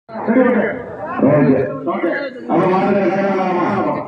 okay okay அப்ப மாட்டுங்க நேரமாமா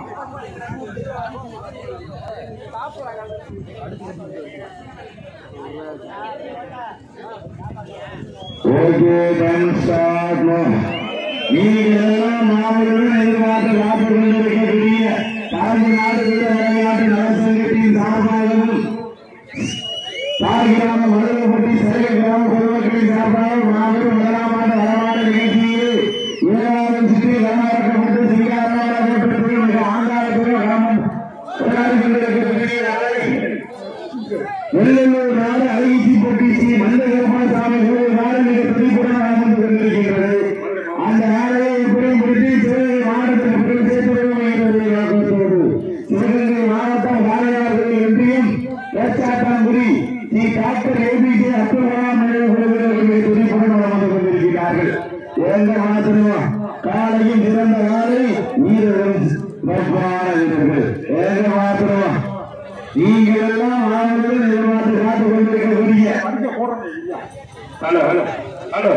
ஓகே டைம் ஸ்டார்ட் நீங்கள் எல்லாம் மாவட்டம் எதிர்பார்த்து காத்துக் கொண்டிருக்கக்கூடிய தாழ்வு நாடு விளையாட்டு நலசங்கத்தின் சார்பாகவும் தாழ்கிராம மருதப்பட்டி சரக கிராம பொதுமக்களின் சார்பாக மாபெரும் முதலாம் ஆண்டு வளமான நிகழ்ச்சியில் ஏழாவது சுற்றி வளமாக்கப்பட்டு சிங்காரமாக மிக ஆங்காரத்துறை கிராமம் கொண்டாடி கொண்டிருக்கக்கூடிய நாளை வெள்ளலூர் நாடு அழகிச்சிப்பட்டி ஸ்ரீ மந்த கருப்பணசாமி கோவில் நாடு மிக துடிப்புடன் நடந்து கொண்டிருக்கின்றது அந்த நாளையை எப்படியும் முடித்து சிவகங்கை மாவட்டத்தில் மக்கள் சேர்த்துவிடுவோம் என்பதை நோக்கத்தோடு சிவகங்கை மாவட்டம் வாழையார்கள் ஒன்றியம் பேச்சாட்டாங்குடி ஸ்ரீ டாக்டர் ஏபிஜே அப்துல் கலாம் நினைவு குழுவினர்கள் துடிப்புடன் நடந்து கொண்டிருக்கிறார்கள் எந்த மாத்திரம் காலையும் சிறந்த காலை வீரர்களும் சிறப்பான வீரர்கள் எந்த மாத்திரம் நீங்கள் எல்லாம் ஆண்கள் எதிர்பார்த்து காத்துக் கொண்டிருக்கக்கூடிய ஹலோ ஹலோ ஹலோ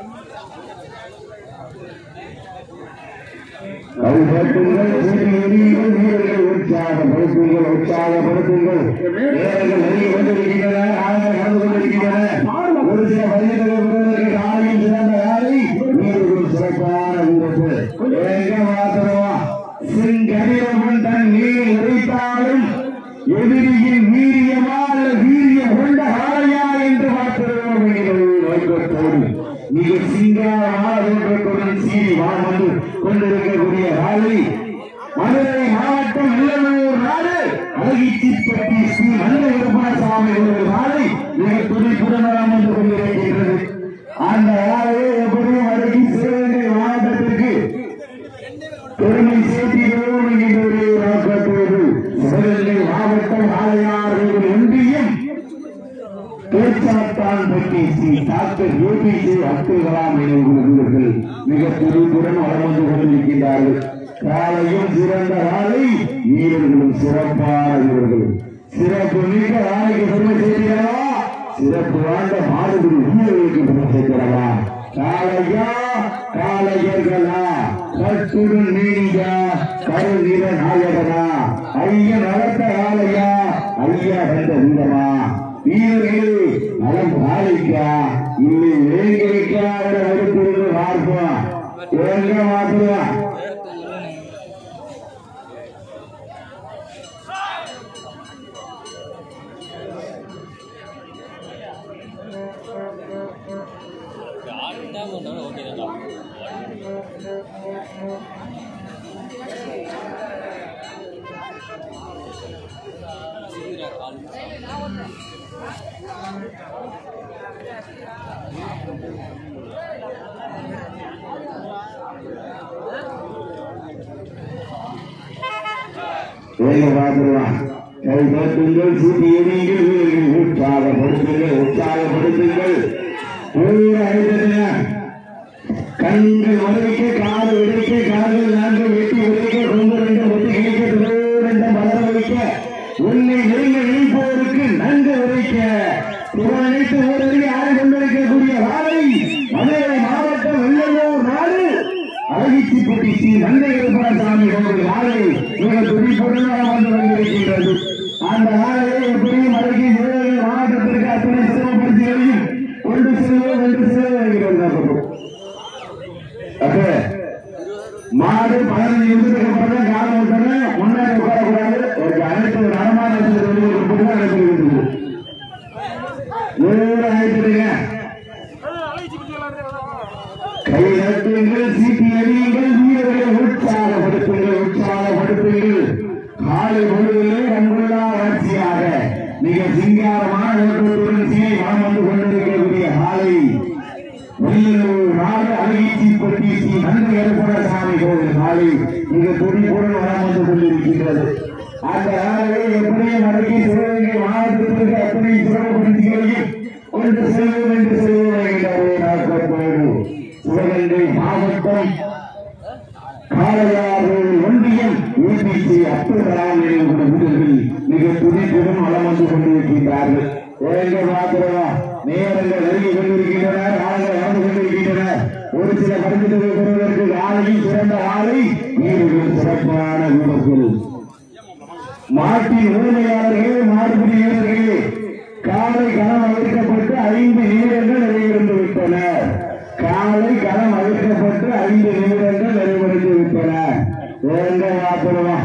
கைப்பற்றுங்கள் சூரியனீர்கள் வீரர்கள் உற்சாகப்படுத்துங்கள் உற்சாகப்படுத்துங்கள் வீரர்கள் நெருங்கி கொண்டிருக்கின்றன ஆண்கள் நடந்து கொண்டிருக்கின்றன ஒரு சில பதினெட்டு காலையும் சிறந்த காலை வீரர்கள் சிறப்பான வீரர்கள் எங்க மாத்திரமா சிங்கடியவன் தன் நீர் உரைத்தாலும் எதிரியின் வீரியமா அல்ல வீரியம் கொண்ட காளையா என்று பார்க்கிறோம் என்கிறது நோக்கத்தோடு மிக சிங்காரமான நோக்கத்துடன் சீறி வாழ் வந்து கொண்டிருக்கக்கூடிய காலை மதுரை மாவட்டம் வெள்ளலூர் நாடு அழகிச்சிப்பட்டி ஸ்ரீ மதுரை விருப்பணசாமி ஒரு காலை மிக துடிப்புடன் வந்து கொண்டிருக்கின்றது அந்த காலையை எப்படியும் அடக்கி சிவகங்கை மாவட்டத்திற்கு பெருமை சேர்த்திடுவோம் என்கின்ற ஒரு நோக்கத்தோடு சிவகங்கை மாவட்டம் ஆலையார்கள் ஒன்றியம் பேச்சாத்தான் பற்றி ஸ்ரீ டாக்டர் ஏபிஜே அப்துல் கலாம் நினைவுகள் மிக துடிப்புடன் வளம் வந்து கொண்டிருக்கின்றார்கள் காலையும் சிறந்த காலை வீரர்களும் சிறப்பான வீரர்கள் சிறப்பு மிக்க நாளைக்கு பெருமை சேர்க்கிறவா சிறப்பு வாழ்ந்த மாடுகள் வீரர்களுக்கு பெருமை சேர்க்கிறவா காலையா காலையர்களா கட்டுடன் நீடியா கருநிற நாயகனா ஐயன் வளர்த்த காலையா ஐயா வந்த வீரமா வீரர்களே நலம் காலைக்கா இல்லை வேங்கரைக்கா அவரை எடுத்திருந்து பார்ப்போம் எங்க மாத்துவா வேங்க பார்த்துடலாம் கை தட்டுங்கள் சூட்டி எறியுங்கள் வீரர்கள் உற்சாகப்படுத்துங்கள் உற்சாகப்படுத்துங்கள் ஊர அழைத்தன கண்கள் உதவிக்க காது உடைக்க கால்கள் நான்கு வெட்டி உடைக்க கொண்டு ரெண்டு ஒட்டி கிழிக்க ரெண்டு மலர வைக்க உன்னை நெருங்க நினைப்போருக்கு நன்கு உரைக்க புறம் அனைத்து ஊரறிய ஆறு கொண்டிருக்கக்கூடிய வாழை மதுரை மாவட்டம் வெள்ளலூர் நாடு அழகிச்சிப்பட்டி ஸ்ரீ நந்தை சாமி கோவில் ஆலை மிக துடிப்புடன் வந்து கொண்டிருக்கின்றது அந்த ஆலையை எப்படியும் அழகி சிவகங்கை மாவட்டத்திற்கு அத்தனை சிரமப்படுத்தியதையும் ஒன்று செல்வோம் என்று செல்வது அப்ப மாடு பதினஞ்சு நிமிஷத்துக்கு அப்புறம் தான் காலம் விட்டோன்னு முன்னாடி உட்காரக்கூடாது ஒரு அனைத்து நடமான வெளியே அனுப்பிடுகிறது நூறு அழைத்துடுங்க கை நட்டுங்கள் சீட்டி எறியுங்கள் வீரர்களை உற்சாகப்படுத்துங்கள் உற்சாகப்படுத்துங்கள் காலை பொழுதிலே கண்கொள்ளா வளர்ச்சியாக மிக சிங்காரமான நோக்கத்துடன் சீரை வளம் வந்து கொண்டிருக்கக்கூடிய காலை வெள்ளலூர் நாடு அழகிச்சிப்பட்டி ஸ்ரீ நன்றி ஏற்படசாமி கோவில் காலை மிக துடிப்புடன் வளம் வந்து கொண்டிருக்கின்றது அந்த நாளை எப்படியும் அடக்கி சிவகங்கை மாவட்டத்திற்கு அத்தனை சிறப்புப்படுத்திகளையும் ஒன்று செல்வோம் என்று செல்வோம் என்கிற ஒரே நோக்கத்தோடு சிவகங்கை மாவட்டம் காளையாறு ஒன்றியம் யூபிசி அப்துல் கலாம் நினைவுகள் வீரர்கள் மிக துடிப்புடன் வளம் வந்து கொண்டிருக்கின்றார்கள் எங்க மாத்திரம் நேரங்கள் நெருங்கி கொண்டிருக்கின்றன காலங்கள் நடந்து கொண்டிருக்கின்றன ஒரு சில பரிசுகளை பெறுவதற்கு ஆலையும் சிறந்த ஆலை வீரர்கள் சிறப்பான வீரர்கள் மாட்டின் உரிமையாளர்களே மாடுபிடி வீரர்களே காலை களம் அழைக்கப்பட்டு ஐந்து நிமிடங்கள் நிறைவடைந்து விட்டன காலை களம் அழைக்கப்பட்டு ஐந்து நிமிடங்கள் நிறைவடைந்து விட்டன வேங்க வாப்படுவா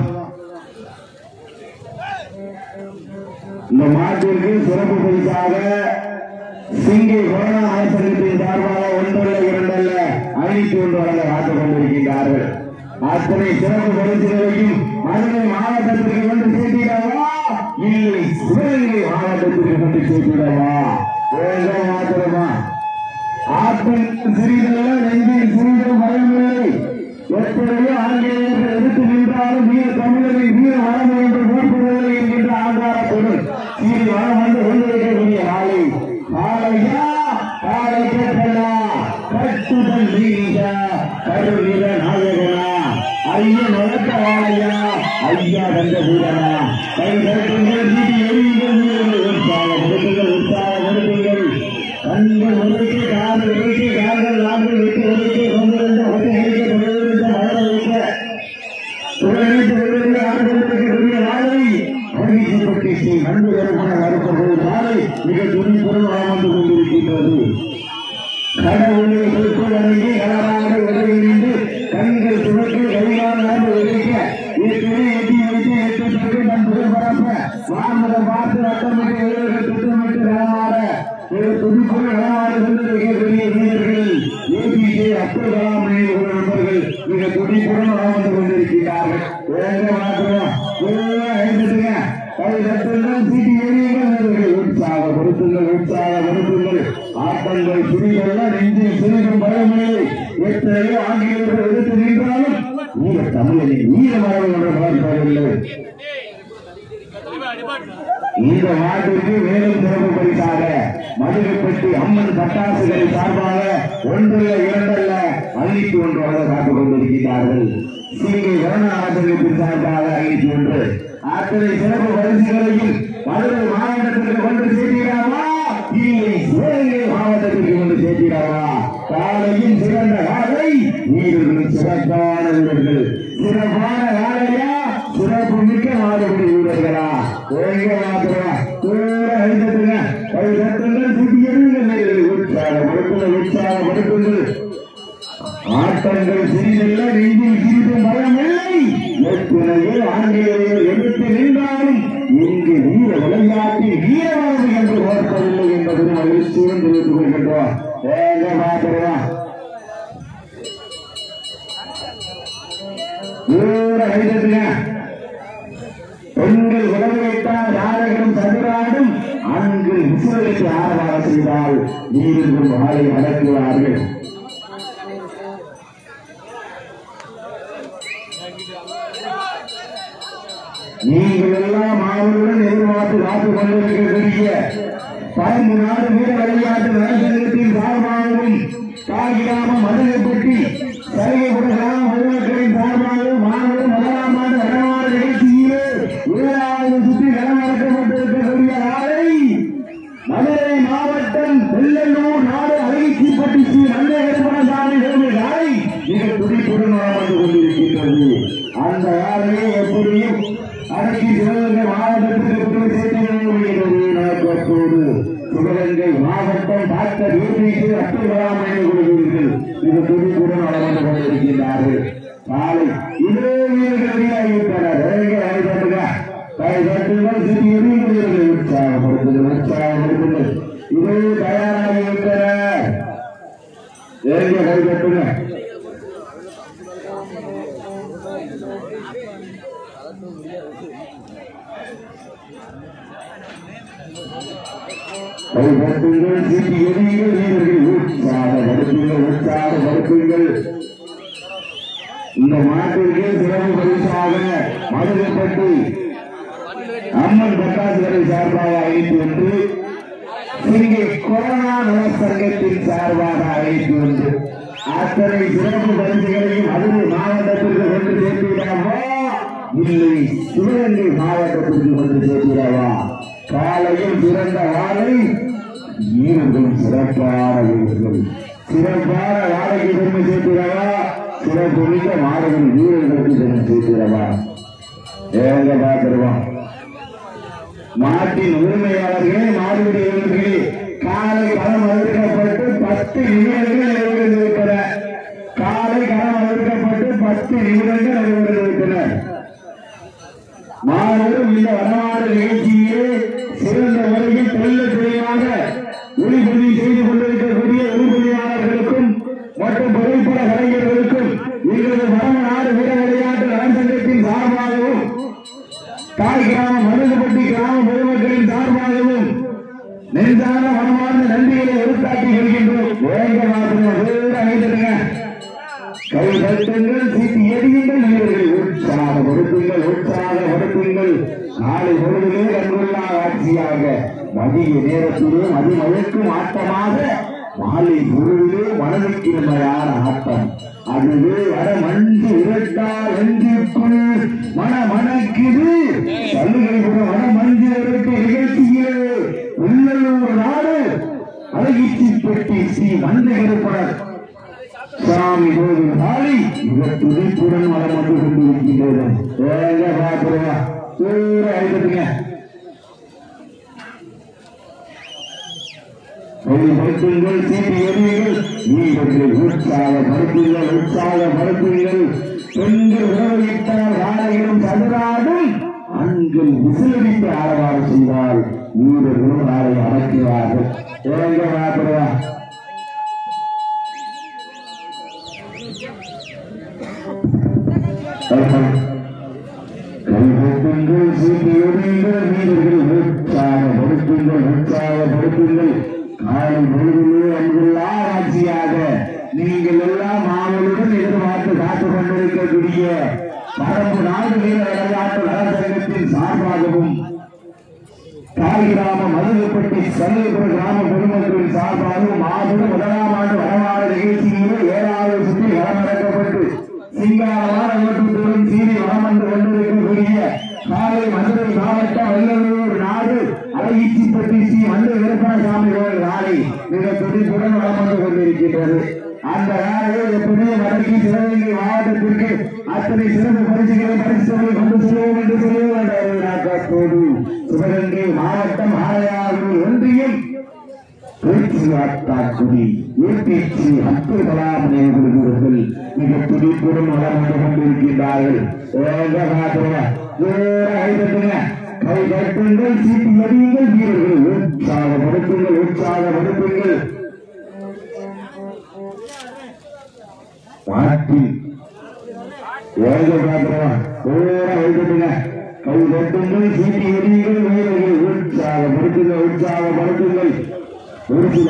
இந்த மாட்டிற்கு சிறப்பு பரிசாக சிங்கி கொரோனா ஆசிரியத்தின் சார்பாக ஒன்றல்ல இரண்டல்ல ஐநூத்தி ஒன்று வழங்க காத்துக் கொண்டிருக்கின்றார்கள் அத்தனை சிறப்பு பரிசுகளையும் மதுரை மாவட்டத்திற்கு கொண்டு சேர்த்திடவா இல்லை சிவகங்கை மாவட்டத்திற்கு கொண்டு சேர்த்திடவா வேங்க மாத்திரமா ஆற்றில் சிறிதல்ல நெஞ்சில் சிறிதும் பயமில்லை எத்தனையோ ஆங்கிலேயர்கள் எதிர்த்து நின்றாலும் வீர தமிழரின் வீர வரம்பு என்று கூப்பிடுவதில்லை என்கின்ற ஆங்காரத்துடன் சீரி வரம் வந்து கொண்டிருக்கக்கூடிய நாளை காலையா காலை கேட்கலா கட்டுதல் நீரியா கருவீர நாயகனா ஐயன் வளர்த்த வாழையா ஐயா தந்த வீரனா கை கட்டுங்கள் நீதி எரியுங்கள் வீரர்கள் உற்சாகப்படுத்துங்கள் உற்சாகப்படுத்துங்கள் கண்கள் ஒதுக்கி காதல் ஒதுக்கி கால்கள் நான்கு விட்டு ஒதுக்கி கொண்டிருந்த ஒதுக்கி கொண்டிருந்த மழை வைக்க துறையிட்டு கொண்டிருந்த ஆண்டுகளுக்கு நாளை அறிவிக்கப்பட்டு ஸ்ரீ நன்கு வரப்பட வரப்போது நாளை மிக துணிப்புடன் வாழ்ந்து கொண்டிருக்கின்றது கடவுளை குறித்து வணங்கி கலராக உதவி நின்று கண்கள் துவக்கி கைகாலாக ஒதுக்க ஏற்கனவே எட்டி வைத்து எட்டு பேருக்கு தன் புகழ் பரப்ப வாமதம் பார்த்து வட்டமிட்டு வீரர்கள் திட்டமிட்டு களமாட ஒரு துடிப்புடன் களமாட கொண்டிருக்கக்கூடிய வீரர்கள் ஏபிஜே அப்துல் கலாம் நினைவு நண்பர்கள் மிக துடிப்புடன் வளம் வந்து கொண்டிருக்கிறார்கள் வேக மாத்திரம் எழுந்துட்டுங்க கை தட்டுங்கள் சீட்டி எறியுங்கள் உற்சாகப்படுத்துங்கள் உற்சாகப்படுத்துங்கள் ஆட்டங்கள் சிறிதல்ல நெஞ்சில் சிறிதும் பயமில்லை எத்தனையோ ஆங்கிலேயர்கள் எடுத்து நின்றாலும் வீர தமிழனின் வீர மரபு என்று பார்ப்பதில்லை இந்த நாட்டிற்கு மேலும் சிறப்பு பரிசாக மதுரைப்பட்டி அம்மன் பட்டாசுகளை சார்பாக ஒன்றல்ல இரண்டல்ல ஐநூத்தி ஒன்றாக காத்துக் கொண்டிருக்கிறார்கள் சீங்கை கருணாநாதனுக்கு சார்பாக ஐநூத்தி ஒன்று அத்தனை சிறப்பு பரிசுகளையும் மதுரை மாவட்டத்திற்கு கொண்டு சேர்க்கிறாமா இல்லை சிவகங்கை மாவட்டத்திற்கு கொண்டு சேர்க்கிறாமா காலையும் சிறந்த காலை வீரர்களும் சிறப்பான வீரர்கள் சிறப்பான காலையா சிறப்பு மிக்க மாடுபடி வீரர்களா எங்க மாத்திரா கூட எழுதுங்க கை தட்டுங்கள் சுத்தியர்கள் உற்சாகப்படுத்துங்கள் உற்சாகப்படுத்துங்கள் ஆட்டங்கள் சிறிதல்ல நெஞ்சில் சிறிதும் பயமில்லை எத்தனையோ ஆங்கிலேயர் எதிர்த்து நின்றாலும் இங்கு வீர விளையாட்டு வீரவாது என்று பார்ப்பதில்லை என்பது மகிழ்ச்சியுடன் தெரிவித்துக் கொள்கின்றோம் ஏங்க மாத்திரம் ஊர எழுதுங்க பெண்கள் உணவு வைத்தால் யாரையும் சதுராடும் ஆண்கள் விசுவலுக்கு ஆரவாரம் செய்தால் வீரர்கள் வாழை அடக்குவார்கள் நீங்கள் எல்லாம் ஆவலுடன் எதிர்பார்த்து காத்துக் கொண்டிருக்கக்கூடிய பதினஞ்சு நாடு வீர விளையாட்டு நலசங்கத்தின் சார்பாகவும் காகிராமம் மதுரைப்பட்டி சலுகைபுர கிராம பொதுமக்களின் சார்பாகவும் மாணவர் முதலாம் ஆண்டு வடமாறு நிகழ்ச்சியிலே ஏழாவது சுற்றி களமிறக்கப்பட்டிருக்கக்கூடிய நாளை மதுரை மாவட்டம் வெள்ளலூர் நாடு அழகிச்சிப்பட்டி ஸ்ரீ நந்தகரமணசாமி கோவில் நாளை மிக துடிப்புடன் வாழ்ந்து கொண்டிருக்கின்றது அந்த யாரையே எப்படியும் அடக்கி சிவகங்கை மாவட்டத்திற்கு கொண்டு சேர்த்து நோக்கத்தோடு சிவகங்கை மாவட்டம் டாக்டர் யூபிக்கு அப்துல் கலாம் நினைவு கொள்கிறீர்கள் மிக துடிப்புடன் வளர்ந்து கொண்டிருக்கின்றார்கள் காலை இதே வீரர்கள் வெளியாகிவிட்டனர் வேலைகள் அழைப்பட்டுங்க கை தட்டுங்கள் சிறு எரியுங்கள் உற்சாகப்படுத்துங்கள் உற்சாகப்படுத்துங்கள் இதே தயாராகிவிட்டனர் வேலையை கை தட்டுங்க கை தட்டுங்கள் சிறு எரியுங்கள் வீரர்கள் உற்சாகப்படுத்துங்கள் உற்சாகப்படுத்துங்கள் இந்த மாட்டிற்கு சிறப்பு பரிசாக மதுரைப்பட்டி அம்மன் பட்டாசுகளை சார்பாக அழைத்து வந்து சிறிய கொரோனா நலசங்கத்தின் சார்பாக அழைத்து வந்து அத்தனை சிறப்பு பரிசுகளையும் மதுரை மாவட்டத்திற்கு கொண்டு சேர்த்திடாவா இல்லை சிவகங்கை மாவட்டத்திற்கு கொண்டு சேர்த்திடாவா காலையில் பிறந்த வாழை வீரர்கள் சிறப்பான வீரர்கள் சிறப்பான வாடகை பெருமை சேர்க்கிறவா சிறப்பு மிக்க மாணவன் வீரர்களுக்கு பெருமை சேர்க்கிறவா ஏங்க பார்த்துருவோம் மாட்டின் உரிமையாளர்களே மாடுபிடிவர்களே காலை களம் அழுக்கப்பட்டு பத்து நிமிடங்கள் நிறைவேறிவிட்டன காலை களம் அழுக்கப்பட்டு பத்து நிமிடங்கள் நிறைவேறிவிட்டன மாணவரும் இந்த வடமாடு நிகழ்ச்சியே சிறந்த முறையில் தெல்ல தெளிவாக ஒளிபதிவு செய்து கொண்டிருக்கக்கூடிய ஒளிபதிவாளர்களுக்கும் மற்றும் புகைப்பட கலைஞர்களுக்கும் எங்களது வடநாடு வீர விளையாட்டு நலசங்கத்தின் சார்பாகவும் தாய் கிராம மருதுபட்டி கிராம பொதுமக்களின் சார்பாகவும் நெஞ்சான மனமார்ந்த நன்றிகளை எடுத்தாக்கி வருகின்றோம் வேகமாக ஐந்துங்க கை தட்டுங்கள் சீட்டி எரியுங்கள் வீரர்களை உற்சாகப்படுத்துங்கள் உற்சாகப்படுத்துங்கள் நாளை பொழுதிலே கண்கொள்ளா ஆட்சியாக மதிய நேரத்திலே மதிமயக்கும் ஆட்டமாக மாலை பொழுதிலே மனதுக்கிழமையான ஆட்டம் அதுவே வட மஞ்சு இரட்டால் எஞ்சிற்குள் மன மணக்குது சல்லுகை புற வட மஞ்சு இரட்டு நிகழ்ச்சியிலே உள்ளூர் நாடு அழகிச்சி பெட்டி ஸ்ரீ மந்தை இருப்பனர் சாமி கோவில் நாளை மிக துடிப்புடன் வளம் வந்து கொண்டிருக்கின்றது ஏங்க பாக்குறா ஊர அழுதுங்க படுத்துங்கள் சீட்டி எறியுங்கள் வீரர்களை உற்சாகப்படுத்துங்கள் உற்சாகப்படுத்துங்கள் பெண்கள் உறவிட்டால் ஆடைகளும் சதுராடும் ஆண்கள் விசிலடித்து ஆரவாரம் செய்தால் வீரர்களும் நாளை அடக்குவார்கள் ஏங்க பாக்குறா கைகொட்டுங்கள் சீட்டியுங்கள் வீரர்கள் உற்சாகப்படுத்துங்கள் உற்சாகப்படுத்துங்கள் காலை பொழுதிலே அன்புள்ளா ஆட்சியாக நீங்கள் எல்லாம் ஆவலுடன் எதிர்பார்த்து காத்துக் கொண்டிருக்கக்கூடிய பரம்பு நாடு வீர விளையாட்டு நலசங்கத்தின் சார்பாகவும் தாய் கிராம மதுரைப்பட்டி சல்லிபுர கிராம பொதுமக்களின் சார்பாகவும் மாபெரும் முதலாம் ஆண்டு வரலாறு நிகழ்ச்சியிலே ஏழாவது சுற்றி களமிறக்கப்பட்டு சிங்காரமான ஓட்டுத்துடன் சீறி வளம் வந்து கொண்டிருக்கக்கூடிய காலை மதுரை மாவட்டம் வெள்ளலூர் நாடு அழகிச்சிப்பட்டி ஸ்ரீ மந்து விருப்பணசாமி கோவில் நாளை மிக துடிப்புடன் வளம் வந்து கொண்டிருக்கின்றது அந்த நாளை எப்படியே வடக்கி சிவகங்கை மாவட்டத்திற்கு அத்தனை சிறப்பு பரிசுகளை பரிசுகளை கொண்டு செல்வோம் என்று சொல்லுவோம் நாக்கத்தோடு சிவகங்கை மாவட்டம் ஆலயாவில் ஒன்றியம் பேச்சுவார்த்தாக்குடி ஏபிசி அப்துல் கலாம் நேர்களுக்கு மிக துடிப்புடன் வளம் வந்து கொண்டிருக்கின்றார்கள் ஏங்க பாத்துருங்க ஐதட்டுங்க கை கட்டுங்கள் சீட்டு எறியுங்கள் வீரர்கள் உற்சாகப்படுத்துங்கள் உற்சாகப்படுத்துங்கள் மாட்டி ஏங்க பாத்துருங்க ஐதட்டுங்க கை கட்டுங்கள் சீட்டு எறியுங்கள் வீரர்கள் உற்சாகப்படுத்துங்கள் உற்சாகப்படுத்துங்கள் ஒரு சில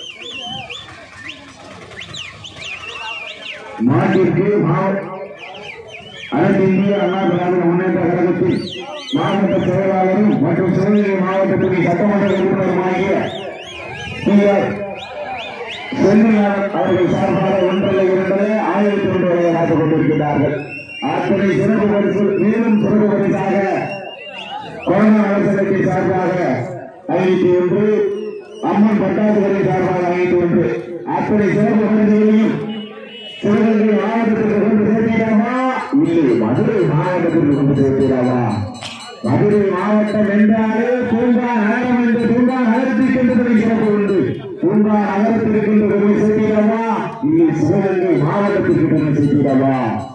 நாட்டிற்கு அனைத்து இந்திய அண்ணா திராவிட முன்னேற்ற கழகத்தில் மாவட்ட செயலாளரும் மற்றும் சிவகங்கை மாவட்டத்திற்கு சட்டமன்ற உறுப்பினருமாகிய டி ஆர் செந்தில்நாதன் அவர்கள் சார்பாக ஒன்றரை இரண்டரை ஆயிரத்தி ஒன்றரை காத்துக் கொண்டிருக்கிறார்கள் அத்தனை சிறப்பு பரிசு மேலும் சிறப்பு பரிசாக கொரோனா அரசு சார்பாக ஐநூத்தி ஒன்று அம்மன் பட்டாசுகளை சார்பாக ஐந்து ஒன்று அத்தனை சிறப்பு பரிசுகளையும் சிவகங்கை மாவட்டத்திற்கு கொண்டு சேர்க்கிறாமா இல்லை மதுரை மாவட்டத்திற்கு கொண்டு சேர்க்கிறாமா மதுரை மாவட்டம் என்றாலே பூங்கா நகரம் என்று பூங்கா நகரத்திற்கு என்று சிறப்பு உண்டு பூங்கா நகரத்திற்கு கொண்டு கொண்டு சேர்க்கிறாமா இல்லை சிவகங்கை மாவட்டத்திற்கு கொண்டு சேர்க்கிறாமா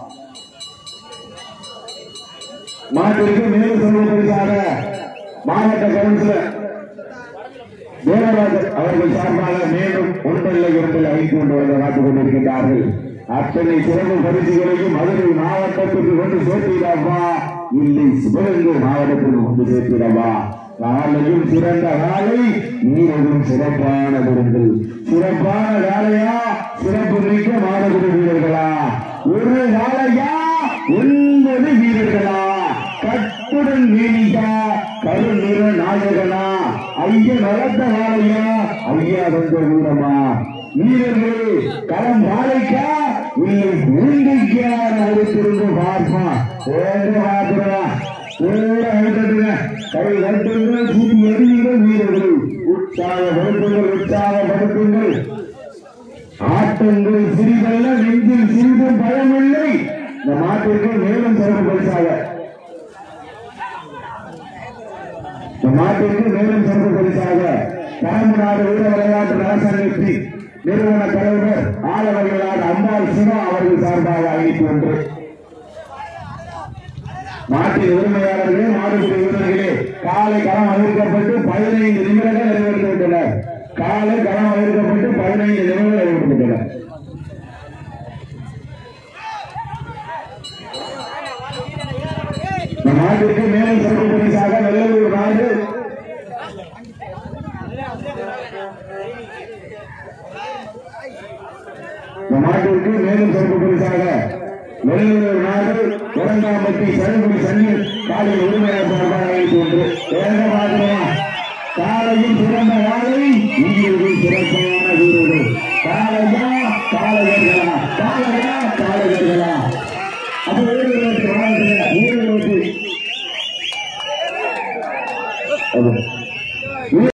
நாட்டிற்கு மேலும் சொல்ல பரிசாக மாவட்ட கவுன்சிலர் தேவராஜன் அவர்கள் சார்பாக மேலும் ஒன்றில் இரண்டில் ஐந்து கொண்டு வந்து காத்துக் கொண்டிருக்கின்றார்கள் அத்தனை சிறப்பு பரிசுகளையும் மதுரை மாவட்டத்திற்கு கொண்டு சேர்த்திடவா இல்லை சிவகங்கை மாவட்டத்திற்கு கொண்டு சேர்த்திடவா காலையும் சிறந்த காலை நீரவும் சிறப்பான விருது சிறப்பான காலையா சிறப்பு மிக்க மாணவர் வீரர்களா ஒரு காலையா ஒன்பது வீரர்களா கட்டுடன் நீடிக்கா கருநிற நாயகனா ஐயா நலத்த வாழையா ஐயா வந்த வீரமா வீரர்களே களம் வாழைக்கா இல்லை உருண்டைக்கான அடுத்திருந்து பார்ப்பா ஓட பார்க்கிறா ஓட அழுத்ததுங்க கை கட்டுங்கள் சூட்டி எறியுங்கள் வீரர்கள் உற்சாகப்படுத்துங்கள் உற்சாகப்படுத்துங்கள் ஆட்டங்கள் சிறிதல்ல நெஞ்சில் சிறிதும் பயமில்லை இந்த மாட்டிற்கு மேலும் சிறப்பு பரிசாக இந்த மாட்டிற்கு மேலும் சிறப்பு பரிசாக தமிழ்நாடு வீர விளையாட்டு நலசங்கத்தி நிறுவன தலைவர் ஆலவர்களால் அம்பாள் சிவா அவர்கள் சார்பாக ஐநூத்தி ஒன்று மாட்டின் உரிமையாளர்களே மாடுபிடி வீரர்களே காலை களம் அறிவிக்கப்பட்டு பதினைந்து நிமிடங்கள் நிறைவேற்றி விட்டனர் காலை களம் அறிவிக்கப்பட்டு பதினைந்து நிமிடங்கள் நிறைவேற்றி விட்டனர் இந்த நாட்டிற்கு மேலும் சிறப்பு பரிசாக வெள்ளலூர் நாடு இந்த நாட்டிற்கு மேலும் சிறப்பு பரிசாக வெள்ளலூர் நாடு இரண்டாம்பட்டி சருகுடி சன்னீர் காலையில் உரிமையாளர் சார்பாக அழைத்து ஒன்று வேக பார்க்கலாம் காலையில் சிறந்த காலை இங்கிருந்து சிறப்பான வீரர்கள் காலையா காலையர்களா காலையா காலையர்களா அப்ப வீரர்களுக்கு வாழ்த்துங்க வீரர்களுக்கு அது